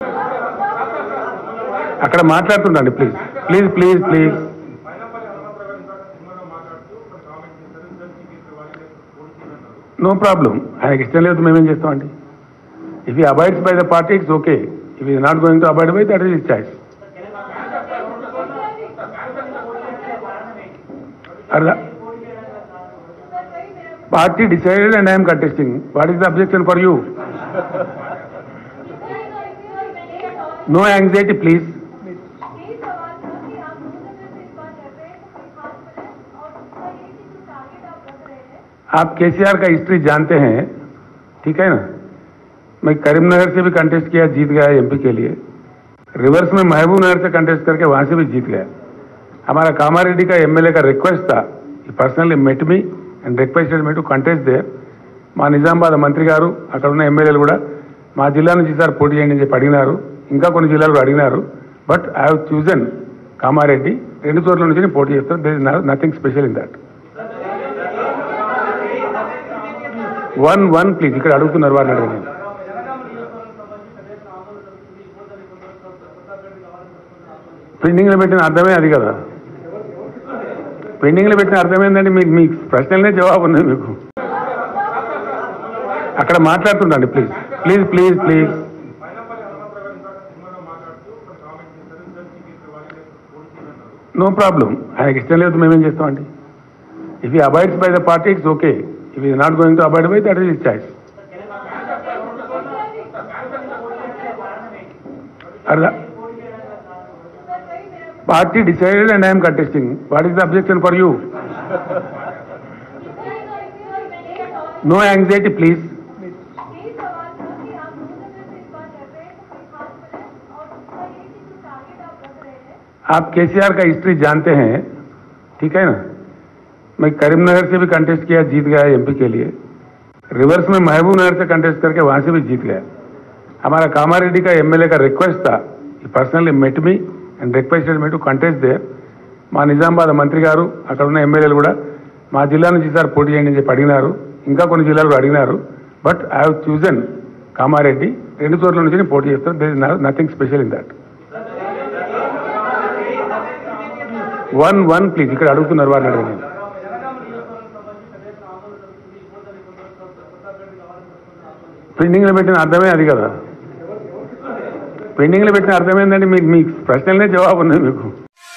అక్కడ మాట్లాడుతుండండి please please please please no problem ఆయనకి ఇష్టం లేదు మేమేం చేస్తామండి if he avoids by the party it's okay if he not going to avoid by that is his choice అర్థం party decided and I'm contesting what is the objection for you no anxiety please यही सवाल था कि आप दूसरे से इस बात कर रहे हैं तो कोई खास वजह और दूसरा ये कि जो टारगेट आप रख रहे हैं आप केसीआर का हिस्ट्री जानते हैं ठीक है ना मैं करीमनगर से भी कंटेस्ट किया जीत गया एमपी के लिए रिवर्स में महबूब नगर से कंटेस्ट करके वहां से भी जीत गया हमारा कामारेड्डी का एमएलए का रिक्वेस्ट था personally met me and requested me to contest there మా నిజామాబాద్ మంత్రి గారు అక్కడ ఉన్న ఎమ్మెల్యేలు కూడా మా జిల్లా నుంచి సార్ పోటీ చేయండి అని చెప్పి అడిగినారు ఇంకా కొన్ని జిల్లాలు కూడా అడిగినారు but I have chosen Kamareddy రెండు చోట్ల నుంచి నేను పోటీ చేస్తాను there is nothing special in that one one please ఇక్కడ అడుగుతున్నారు వారిని అడగండి పెండింగ్ లో పెట్టిన అర్థమే అది కదా పెండింగ్ లో పెట్టిన అర్థమేందండి మీకు మీ ప్రశ్నలనే జవాబు ఉంది మీకు అక్కడ మాట్లాడుతుండండి please please please please no problem ఆయనకి ఇష్టం లేదు మేమేం చేస్తామండి if he avoids by the party it's okay if he not going to avoid by that is his choice అర్థం party decided and I'm contesting what is the objection for you no anxiety please यही सवाल था कि आप दूसरे से इस बात कर रहे हैं तो कोई खास वजह और दूसरा ये कि जो टारगेट आप रख रहे हैं आप केसीआर का हिस्ट्री जानते हैं ठीक है ना मैं करीमनगर से भी कंटेस्ट किया जीत गया एमपी के लिए रिवर्स में महबूब नगर से कंटेस्ट करके वहां से भी जीत गया हमारा कामारेड्डी का एमएलए का रिक्वेस्ट था personally met me and requested me to contest there మా నిజామాబాద్ మంత్రి గారు అక్కడ ఉన్న ఎమ్మెల్యేలు కూడా మా జిల్లా నుంచి సార్ పోటీ చేయండి అని చెప్పి అడిగినారు ఇంకా కొన్ని జిల్లాలు కూడా అడిగినారు but I have chosen Kamareddy రెండు చోట్ల నుంచి నేను పోటీ చేస్తాను there is nothing special in that one one please ఇక్కడ అడుగుతున్నారు వారిని అడగండి పెండింగ్ లో పెట్టిన అర్థమే అది కదా పెండింగ్ లో పెట్టిన అర్థమేందండి మీకు మీ ప్రశ్నలనే జవాబు ఉంది మీకు